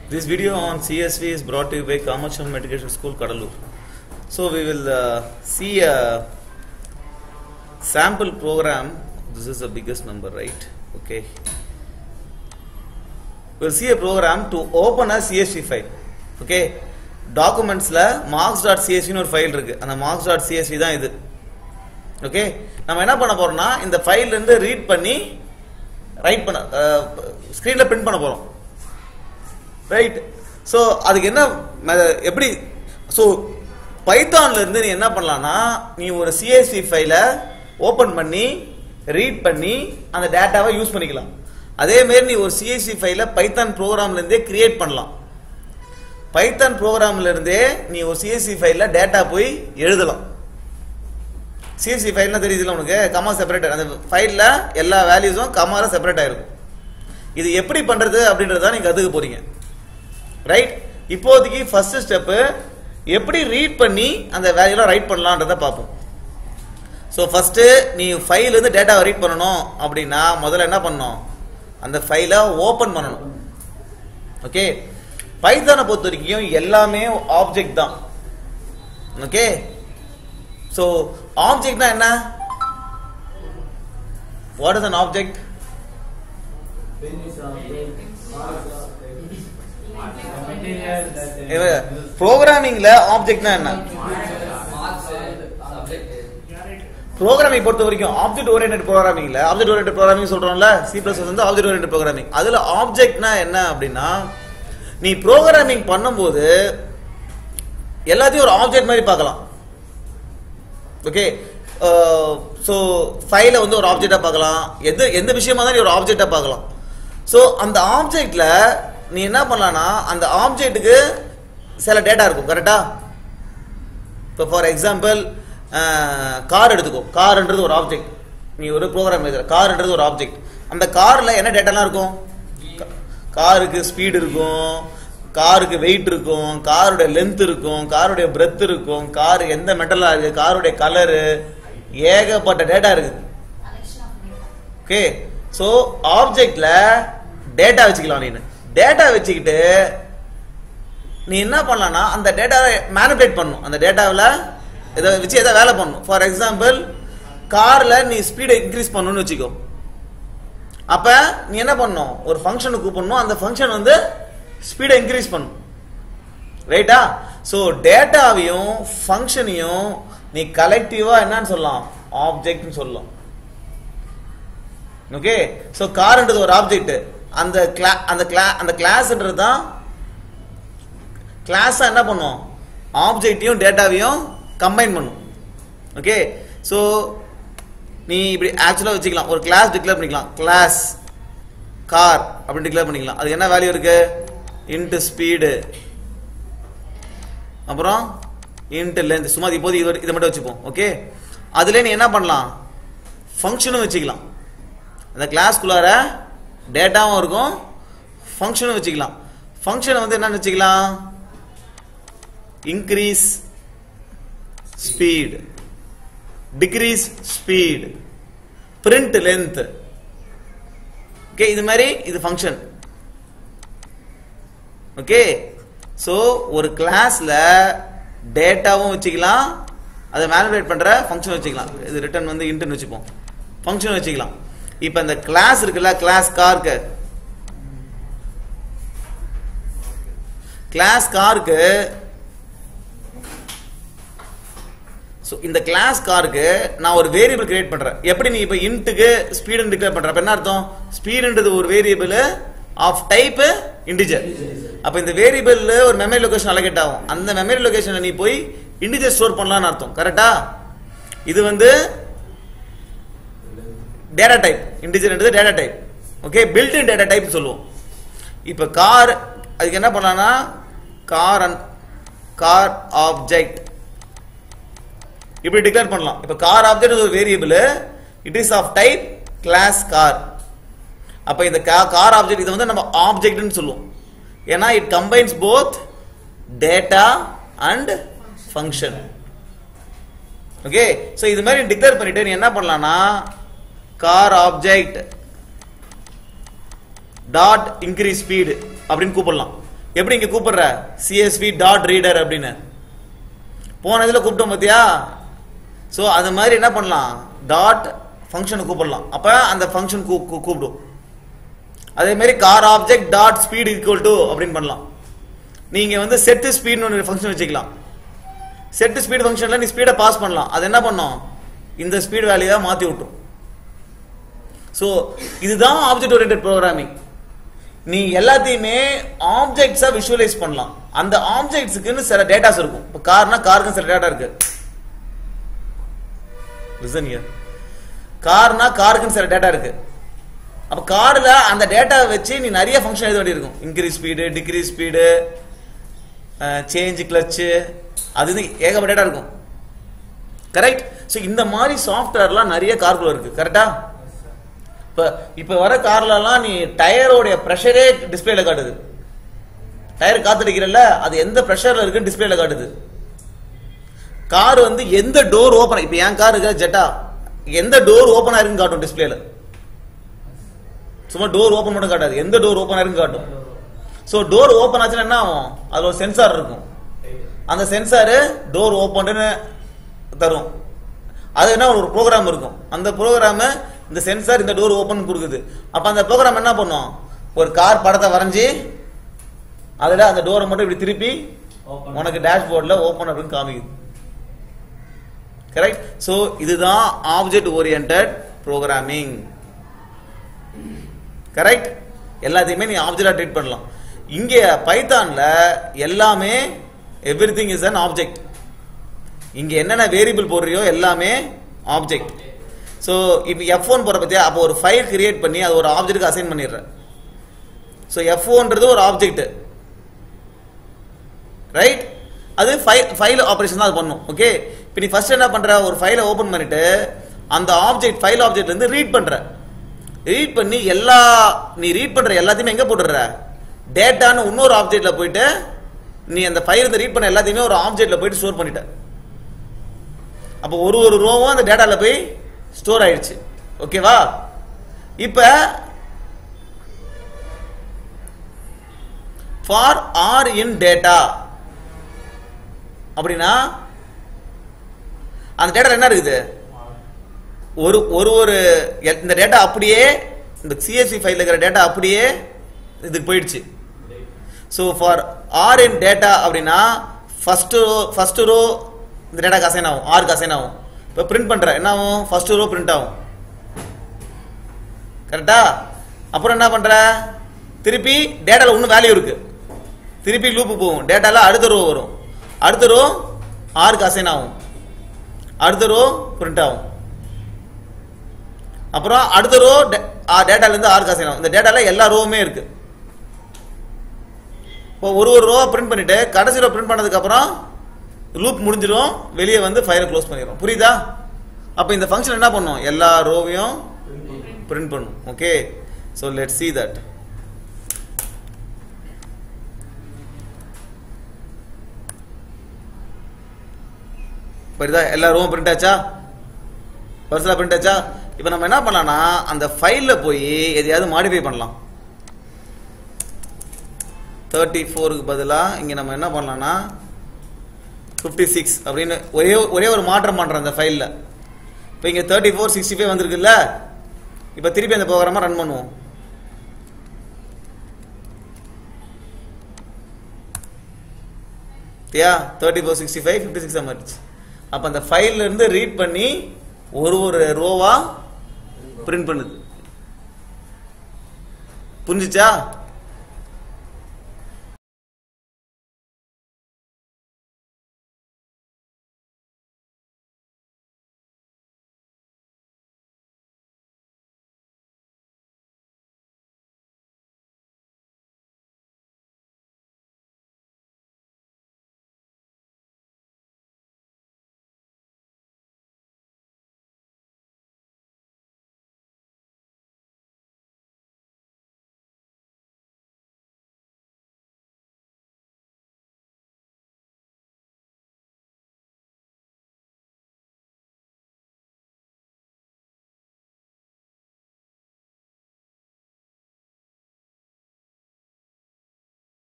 This video on CSV is brought to you by Commercial Medication School, Kadalur. So we will uh, see a sample program. This is the biggest number, right? Okay. We'll see a program to open a CSV file. Okay. டாக்குமெண்ட்ஸில் marks dot சிஎஸ்வின்னு ஒரு file இருக்கு அந்த marks dot CSV தான் இது okay நம்ம என்ன பண்ண போறோம்னா இந்த ஃபைல்ல இருந்து ரீட் பண்ணி ரைட் பண்ண ஸ்க்ரீன்ல பிரிண்ட் பண்ண போறோம் ரைட் ஸோ அதுக்கு என்ன method- எப்படி ஸோ பைத்தான்ல இருந்து நீ என்ன பண்ணலாம்னா நீ ஒரு சிஎஸ்வி ஃபைலை ஓபன் பண்ணி ரீட் பண்ணி அந்த டேட்டாவை யூஸ் பண்ணிக்கலாம் அதே மாதிரி நீ ஒரு சிஎஸ்வி ஃபைலை பைத்தான் ப்ரோக்ராம்ல இருந்தே கிரியேட் பண்ணலாம் பைத்தான் ப்ரோக்ராம்ல இருந்தே நீ ஒரு சிஎஸ்சி ஃபைல்ல டேட்டா போய் எழுதலாம் சிஎஸ்சி ஃபைல்னா தெரியுதுல உனக்கு கமா செப்பரேட் அந்த ஃபைல்ல எல்லா வேல்யூஸும் கமால செப்பரேட் ஆயிருக்கும் இது எப்படி பண்றது அப்படின்றத நீங்க கத்துக்க போறீங்க ரைட் இப்போதைக்கு ஃபர்ஸ்ட் ஸ்டெப் எப்படி ரீட் பண்ணி அந்த வேல்யூல ரைட் பண்ணலான்றத பார்ப்போம் ஸோ ஃபர்ஸ்ட் நீ ஃபைல் இருந்து டேட்டாவை ரீட் பண்ணணும் அப்படின்னா முதல்ல என்ன பண்ணணும் அந்த ஃபைலை ஓபன் பண்ணணும் ஓகே பைத்தானை பொறுத்த வரைக்கும் எல்லாமே ஆப்ஜெக்ட் தான் ஓகே ஸோ ஆப்ஜெக்ட்னா என்ன வாட் இஸ் அன் ஆப்ஜெக்ட் ப்ரோக்ராமிங்ல ஆப்ஜெக்ட்னா என்ன ப்ரோக்ராமிங் பொறுத்த வரைக்கும் ஆப்ஜெக்ட் ஓரியன்டட் ப்ரோக்ராமிங்ல ஆப்ஜெக்ட் ஓரியன்டட் ப்ரோக்ராமிங் சொல்றோம்ல சி பிளஸ் வந்து ஆப்ஜெக்ட் ஓரியன்டட் ப்ரோக்ராமிங் அதுல ஆப்ஜெக்ட்னா என்ன அப்படின்னா நீ ப்ரோக்ராமிங் பண்ணும்போது எல்லாத்தையும் ஒரு ஆப்ஜெக்ட் மாதிரி பார்க்கலாம் ஓகே ஸோ ஃபைலை வந்து ஒரு ஆப்ஜெக்டா பார்க்கலாம் எந்த எந்த விஷயமா தான் நீ ஒரு ஆப்ஜெக்டா பார்க்கலாம் ஸோ அந்த ஆப்ஜெக்ட்ல நீ என்ன பண்ணலாம்னா அந்த ஆப்ஜெக்ட்டுக்கு சில டேட்டா இருக்கும் கரெக்டா இப்போ ஃபார் எக்ஸாம்பிள் கார் எடுத்துக்கோ கார்ன்றது ஒரு ஆப்ஜெக்ட் நீ ஒரு ப்ரோக்ராம் எழுதுற கார்ன்றது ஒரு ஆப்ஜெக்ட் அந்த கார்ல என்ன டேட்டாலாம் இருக்கும் கா- காருக்கு ஸ்பீடு இருக்கும் காருக்கு வெயிட் இருக்கும் காருடைய லென்த் இருக்கும் காருடைய பிரெத் இருக்கும் கார் எந்த மெட்டலா இருக்கு காருடைய கலரு ஏகப்பட்ட டேட்டா இருக்குது ஓகே ஸோ ஆப்ஜெக்ட்ல டேட்டா வச்சுக்கலாம் நீ டேட்டா வச்சுக்கிட்டு நீ என்ன பண்ணலாம்னா அந்த டேட்டாவை மேனிபுலேட் பண்ணணும் அந்த டேட்டாவில் இதை வச்சு எதாவது வேலை பண்ணணும் ஃபார் எக்ஸாம்பிள் கார்ல நீ ஸ்பீடை இன்க்ரீஸ் பண்ணணும்னு வச்சுக்கோ அப்ப நீ என்ன பண்ணணும் ஒரு ஃபங்க்ஷனை கூப்பிடணும் அந்த ஃபங்க்ஷன் வந்து ஸ்பீடை இன்க்ரீஸ் பண்ணும் ரைட்டா ஸோ டேட்டாவையும் ஃபங்க்ஷனையும் நீ கலெக்டிவா என்னன்னு சொல்லலாம் ஆப்ஜெக்ட்னு சொல்லலாம் ஓகே ஸோ கார்ன்றது ஒரு ஆப்ஜெக்ட் அந்த கிளா அந்த கிளா அந்த கிளாஸ்ன்றது தான் கிளாஸா என்ன பண்ணும் ஆப்ஜெக்டையும் டேட்டாவையும் கம்பைன் பண்ணும் ஓகே ஸோ நீ இப்படி ஆக்சுவலாக வச்சுக்கலாம் ஒரு கிளாஸ் டிக்ளேர் பண்ணிக்கலாம் கிளாஸ் கார் அப்படின்னு டிக்ளேர் பண்ணிக்கலாம் அதுக்கு என்ன வேல்யூ இருக்கு இன்ட்டு ஸ்பீடு அப்புறம் இன்ட்டு லென்த் சும்மா இப்போது இது இதை மட்டும் வச்சுப்போம் ஓகே அதுல நீ என்ன பண்ணலாம் ஃபங்க்ஷனும் வச்சுக்கலாம் அந்த கிளாஸ்க்குள்ளார டேட்டாவும் இருக்கும் ஃபங்க்ஷனும் வச்சுக்கலாம் ஃபங்க்ஷனை வந்து என்னன்னு வச்சுக்கலாம் increase speed decrease speed print length okay இது மாதிரி இது ஃபங்க்ஷன் ஓகே ஸோ ஒரு கிளாஸ்ல டேட்டாவும் வச்சுக்கலாம் அதை மேனிபுலேட் பண்ற ஃபங்க்ஷன் வச்சுக்கலாம் இது ரிட்டர்ன் வந்து இன்டர்ன் வச்சுப்போம் ஃபங்க்ஷன் வச்சுக்கலாம் இப்போ இந்த கிளாஸ் இருக்குல்ல கிளாஸ் காருக்கு கிளாஸ் காருக்கு ஸோ இந்த கிளாஸ் காருக்கு நான் ஒரு வேரியபிள் கிரியேட் பண்றேன் எப்படி நீ இப்போ இன்ட்டுக்கு ஸ்பீடு டிக்ளேர் பண்ற அப்ப என்ன அர்த்தம் ஸ்பீடுன்றது ஒரு வேரியபிள் ஆஃப் டைப் இன்டிஜர் அப்ப இந்த வேரியபிள் ஒரு மெமரி லொகேஷன் அலகேட் ஆகும் அந்த மெமரி லொகேஷன்ல நீ போய் இன்டிஜர் ஸ்டோர் பண்ணலாம்னு அர்த்தம் கரெக்டா இது வந்து டேட்டா டைப் இன்டிஜர்ன்றது data type okay built in data type சொல்லுவோம் இப்போ கார் அதுக்கு என்ன பண்ணலாம்னா கார் கார் ஆப்ஜெக்ட் இப்படி டிக்ளேர் பண்ணலாம் இப்போ கார் ஆப்ஜெக்ட் ஒரு variable it is of type class car அப்ப இந்த கார் ஆப்ஜெக்ட் இதை வந்து நம்ம ஆப்ஜெக்ட்னு சொல்லுவோம் ஏன்னா it combines both data and function okay so இது மாதிரி டிக்ளேர் பண்ணிட்டு நீ என்ன பண்ணலாம்னா car object dot increase speed அப்படின்னு கூப்பிடலாம் எப்படி இங்க கூப்பிடுற சிஎஸ்வி டாட் ரீடர் அப்படின்னு போன இதுல கூப்பிட்டோம் பாத்தியா சோ அது மாதிரி என்ன பண்ணலாம் டாட் ஃபங்க்ஷனை கூப்பிடலாம் அப்ப அந்த ஃபங்க்ஷன் கூப்பிடும் அதே மாதிரி car object dot speed equal to அப்படின்னு பண்ணலாம் நீங்க வந்து செட் ஸ்பீட்னு ஒரு ஃபங்க்ஷன் வச்சுக்கலாம் செட் ஸ்பீட் ஃபங்க்ஷன்ல நீ ஸ்பீடை பாஸ் பண்ணலாம் அது என்ன பண்ணும் இந்த ஸ்பீட் வேல்யூவை மாத்தி விட்டுரும் ஸோ இதுதான் ஆப்ஜெக்ட் ஓரியன்ட் ப்ரோக்ராமிங் நீ எல்லாத்தையுமே ஆப்ஜெக்ட்ஸா விஷுவலைஸ் பண்ணலாம் அந்த ஆப்ஜெக்ட்ஸுக்குன்னு சில டேட்டாஸ் இருக்கும் இப்போ கார்னா காருக்கு சில டேட்டா இருக்கு லிசன் ஹியர் கார்னா காருக்குன்னு சில டேட்டா இருக்கு அப்ப கார்ல அந்த டேட்டாவை வச்சு நீ நிறைய ஃபங்க்ஷன் எழுத வேண்டியிருக்கும் increase speed decrease speed change clutch அது இது ஏகப்பட்ட டேட்டா இருக்கும் கரெக்ட் ஸோ இந்த மாதிரி சாஃப்ட்வேர்லாம் நிறைய கார்க்குள்ள இருக்கு கரெக்டா இப்ப இப்ப வர கார்லலாம் நீ டயரோடைய ப்ரெஷரே டிஸ்பிளேல காட்டுது டயர் காத்தடிக்கிறல்ல அது எந்த ப்ரெஷர்ல இருக்குன்னு டிஸ்பிளேல காட்டுது கார் வந்து எந்த டோர் ஓபன் இப்ப என் கார் இருக்கிற ஜெட்டா எந்த டோர் ஓபன் ஆயிருக்குன்னு காட்டும் டிஸ்பிளேல சும்மா டோர் ஓபன் மட்டும் காட்டாது எந்த டோர் ஓபன் ஆயிருக்குன்னு காட்டும் சோ டோர் ஓபன் ஆச்சுன்னா என்ன ஆகும் அதுல ஒரு சென்சார் இருக்கும் அந்த சென்சார் டோர் ஓபன்னு தரும் அது என்ன ஒரு ப்ரோக்ராம் இருக்கும் அந்த ப்ரோக்ராம் இந்த சென்சார் இந்த டோர் ஓபன் கொடுக்குது அப்ப அந்த ப்ரோக்ராம் என்ன பண்ணும் ஒரு கார் படத்தை வரைஞ்சி அதுல அந்த டோரை மட்டும் இப்படி திருப்பி Open. உனக்கு டேஷ்போர்ட்ல ஓபன் அப்படின்னு காமிக்குது கரெக்ட் சோ இதுதான் ஆப்ஜெக்ட் ஓரியன்ட் ப்ரோக்ராமிங் கரெக்ட் எல்லாத்தையுமே நீ ஆப்ஜெக்டா ட்ரீட் பண்ணலாம் இங்க பைத்தான்ல எல்லாமே எவ்ரிதிங் இஸ் அன் ஆப்ஜெக்ட் இங்க என்னென்ன வேரியபிள் போடுறியோ எல்லாமே ஆப்ஜெக்ட் சோ இப்போ எஃப் ஒன் போற பத்தியா அப்போ ஒரு ஃபைல் கிரியேட் பண்ணி அது ஒரு ஆப்ஜெக்ட்டுக்கு அசைன் பண்ணிடுற சோ எஃப் ஒன்றது ஒரு ஆப்ஜெக்ட் ரைட் அது ஃபைல் ஃபைல் ஆபரேஷன் தான் அது பண்ணும் ஓகே இப்போ நீ ஃபர்ஸ்ட் என்ன பண்ற ஒரு ஃபைலை ஓபன் பண்ணிட்டு அந்த ஆப்ஜெக்ட் ஃபைல் ஆப்ஜெக்ட்ல இருந்து ரீட் பண்ற ரீட் பண்ணி எல்லா நீ ரீட் பண்ற எல்லாத்தையுமே எங்க போட்டுடுற டேட்டான்னு இன்னொரு ஆப்ஜெக்ட்ல போயிட்டு நீ அந்த ஃபைல் இருந்து ரீட் பண்ண எல்லாத்தையுமே ஒரு ஆப்ஜெக்ட்ல போயிட்டு ஸ்டோர் பண்ணிட்ட அப்போ ஒரு ஒரு ரோவும் அந்த டேட்டால போய் ஸ்டோர் ஆயிடுச்சு ஓகேவா இப்ப ஃபார் ஆர் இன் டேட்டா அப்படின்னா அந்த டேட்டா என்ன இருக்குது ஒரு ஒரு ஒரு எல்- இந்த டேட்டா அப்படியே இந்த சிஎஸ்சி ஃபைல் இருக்கிற டேட்டா அப்படியே இதுக்கு போயிடுச்சு so for R in data அப்படின்னா ஃபர்ஸ்ட் ரோ ஃபர்ஸ்ட் ரோ இந்த டேட்டாக்கு அசைன் ஆகும் ஆருக்கு அசைன் ஆகும் இப்போ பிரிண்ட் பண்ற என்ன ஆகும் ஃபர்ஸ்ட் ரோ பிரிண்ட் ஆகும் கரெக்டா அப்புறம் என்ன பண்ற திருப்பி டேட்டால இன்னும் வேல்யூ இருக்கு திருப்பி லூப்பு போகும் டேட்டால அடுத்த ரோ வரும் அடுத்த ரோ ஆருக்கு அசைன் ஆகும் அடுத்த ரோ பிரிண்ட் ஆகும் அப்புறம் அடுத்த ரோ டேட்டால இருந்து ஆருக்கு அசைன் ஆகும் இந்த டேட்டால எல்லா ரோவுமே இருக்கு இப்போ ஒரு ஒரு ரோவை பிரிண்ட் பண்ணிட்டு கடைசி ரோ பிரிண்ட் பண்ணதுக்கு அப்புறம் லூப் முடிஞ்சிடும் வெளியே வந்து ஃபைலை க்ளோஸ் பண்ணிடும் புரியுதா அப்போ இந்த ஃபங்க்ஷன் என்ன பண்ணும் எல்லா ரோவையும் பிரிண்ட் பண்ணும் okay so let see that புரியுதா எல்லா ரோவும் பிரிண்ட் ஆச்சா பர்சலாக பிரிண்ட் ஆச்சா இப்போ நம்ம என்ன பண்ணலாம்னா அந்த ஃபைலில் போய் எதையாவது மாடிஃபை பண்ணலாம் தேர்ட்டி ஃபோருக்கு பதிலாக இங்கே நம்ம என்ன பண்ணலாம்னா ஃபிஃப்டி சிக்ஸ் அப்படின்னு ஒரே ஒரே ஒரு மாற்றம் பண்ணுறோம் அந்த ஃபைலில் இப்போ இங்கே தேர்ட்டி ஃபோர் சிக்ஸ்டி ஃபைவ் வந்திருக்குல்ல இப்போ திருப்பி அந்த ப்ரோக்ராமை ரன் பண்ணுவோம் yeah thirty four sixty five fifty six வந்துருச்சு அப்போ அந்த ஃபைல்ல இருந்து ரீட் பண்ணி ஒரு ஒரு ரோவா பிரிண்ட் பண்ணுது புரிஞ்சுச்சா